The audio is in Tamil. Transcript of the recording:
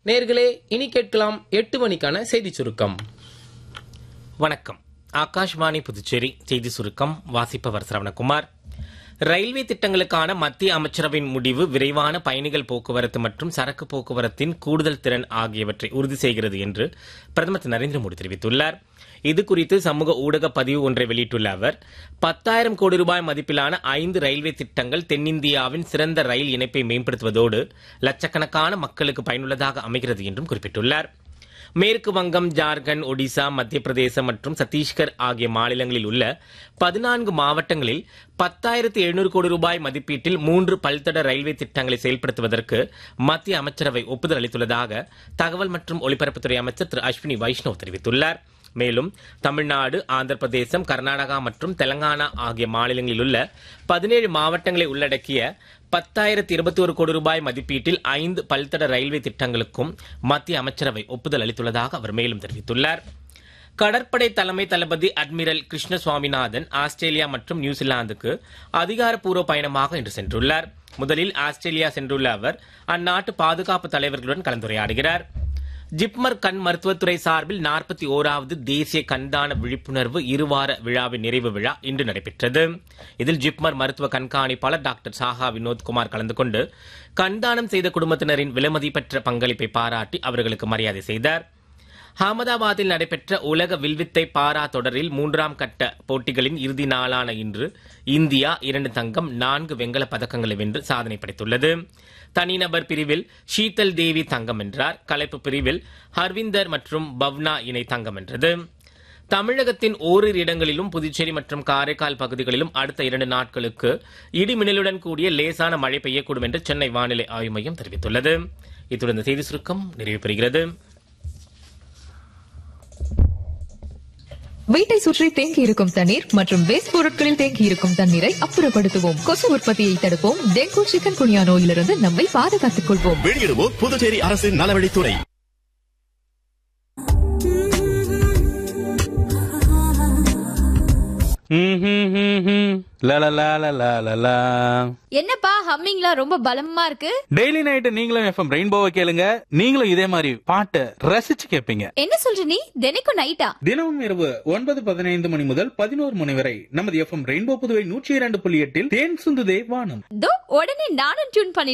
நேர்களே இனி கேட்கலாம் எட்டு மணிக்கான செய்தி சுருக்கம் வணக்கம் ஆகாஷ்வாணி புதுச்சேரி செய்தி சுருக்கம் வாசிப்பவர் சரவணகுமார் ரயில்வே திட்டங்களுக்கான மத்திய அமைச்சரவையின் முடிவு விரைவான பயணிகள் போக்குவரத்து மற்றும் சரக்கு போக்குவரத்தின் கூடுதல் திறன் ஆகியவற்றை உறுதி செய்கிறது என்று பிரதமர் திரு நரேந்திர மோடி தெரிவித்துள்ளார் இது குறித்து சமூக ஊடக பதிவு ஒன்றை வெளியிட்டுள்ள அவர் பத்தாயிரம் கோடி ரூபாய் மதிப்பிலான ஐந்து ரயில்வே திட்டங்கள் தென்னிந்தியாவின் சிறந்த ரயில் இணைப்பை மேம்படுத்துவதோடு லட்சக்கணக்கான மக்களுக்கு பயனுள்ளதாக அமைகிறது என்றும் குறிப்பிட்டுள்ளார் மேற்கு வங்கம் ஜார்க்கண்ட் ஒடிசா மத்திய பிரதேசம் மற்றும் சத்தீஸ்கர் ஆகிய மாநிலங்களில் உள்ள பதினான்கு மாவட்டங்களில் பத்தாயிரத்து எழுநூறு கோடி ரூபாய் மதிப்பீட்டில் மூன்று பல்தட ரயில்வே திட்டங்களை செயல்படுத்துவதற்கு மத்திய அமைச்சரவை ஒப்புதல் அளித்துள்ளதாக தகவல் மற்றும் ஒலிபரப்புத்துறை அமைச்சர் திரு அஸ்வினி வைஷ்ணவ் தெரிவித்துள்ளார் மேலும் தமிழ்நாடு ஆந்திர பிரதேசம் கர்நாடகா மற்றும் தெலங்கானா ஆகிய மாநிலங்களில் உள்ள பதினேழு மாவட்டங்களை உள்ளடக்கிய பத்தாயிரத்து இருபத்தி ஒரு கோடி ரூபாய் மதிப்பீட்டில் ஐந்து பல்தட ரயில்வே திட்டங்களுக்கும் மத்திய அமைச்சரவை ஒப்புதல் அளித்துள்ளதாக அவர் மேலும் தெரிவித்துள்ளார் கடற்படை தலைமை தளபதி அட்மிரல் கிருஷ்ண சுவாமிநாதன் ஆஸ்திரேலியா மற்றும் நியூசிலாந்துக்கு அதிகாரப்பூர்வ பயணமாக இன்று சென்றுள்ளார் முதலில் ஆஸ்திரேலியா சென்றுள்ள அவர் அந்நாட்டு பாதுகாப்பு தலைவர்களுடன் கலந்துரையாடுகிறார் ஜிப்மர் கண் மருத்துவத்துறை சார்பில் நாற்பத்தி ஓராவது தேசிய கண்தான விழிப்புணர்வு இருவார விழாவின் நிறைவு விழா இன்று நடைபெற்றது இதில் ஜிப்மர் மருத்துவ கண்காணிப்பாளர் டாக்டர் சாஹா வினோத்குமார் கலந்து கொண்டு கண்தானம் செய்த குடும்பத்தினரின் விலைமதிப்பற்ற பங்களிப்பை பாராட்டி அவர்களுக்கு மரியாதை செய்தார் அகமதாபாத்தில் நடைபெற்ற உலக வில்வித்தை பாரா தொடரில் மூன்றாம் கட்ட போட்டிகளின் இறுதி நாளான இன்று இந்தியா இரண்டு தங்கம் நான்கு வெண்கலப் பதக்கங்களை வென்று சாதனை படைத்துள்ளது தனிநபர் பிரிவில் ஷீதல் தேவி தங்கம் வென்றார் கலைப்பு பிரிவில் ஹர்விந்தர் மற்றும் பவ்னா இணை தங்கம் வென்றது தமிழகத்தின் ஓரிரு இடங்களிலும் புதுச்சேரி மற்றும் காரைக்கால் பகுதிகளிலும் அடுத்த இரண்டு நாட்களுக்கு இடிமின்னலுடன் கூடிய லேசான மழை பெய்யக்கூடும் என்று சென்னை வானிலை ஆய்வு மையம் தெரிவித்துள்ளது இத்துடன் இந்த செய்தி சுருக்கம் நிறைவு பெறுகிறது வீட்டை சுற்றி தேங்கி இருக்கும் தண்ணீர் மற்றும் வேஸ்ட் பொருட்களில் தேங்கி இருக்கும் தண்ணீரை அப்புறப்படுத்துவோம் கொசு உற்பத்தியை தடுப்போம் டெங்கு சிக்கன் குனியா நோயிலிருந்து நம்மை பாதுகாத்துக் கொள்வோம் வெளியிடுவோம் புதுச்சேரி அரசின் நலவழித்துறை என்னப்பா ஹம்மிங்லாம் ரொம்ப பலமா இருக்கு டெய்லி நைட்டு நீங்களும் எஃப்எம் ரெயின்போவை கேளுங்க நீங்களும் இதே மாதிரி பாட்டை ரசிச்சு கேட்பீங்க என்ன சொல்ற நீ தினைக்கும் நைட்டா தினமும் இரவு ஒன்பது பதினைந்து மணி முதல் பதினோரு மணி வரை நமது எஃப்எம் ரெயின்போ புதுவை நூற்றி இரண்டு புள்ளி எட்டில் தேன் சுந்துதே வானம் தோ உடனே நானும் டியூன் பண்ணி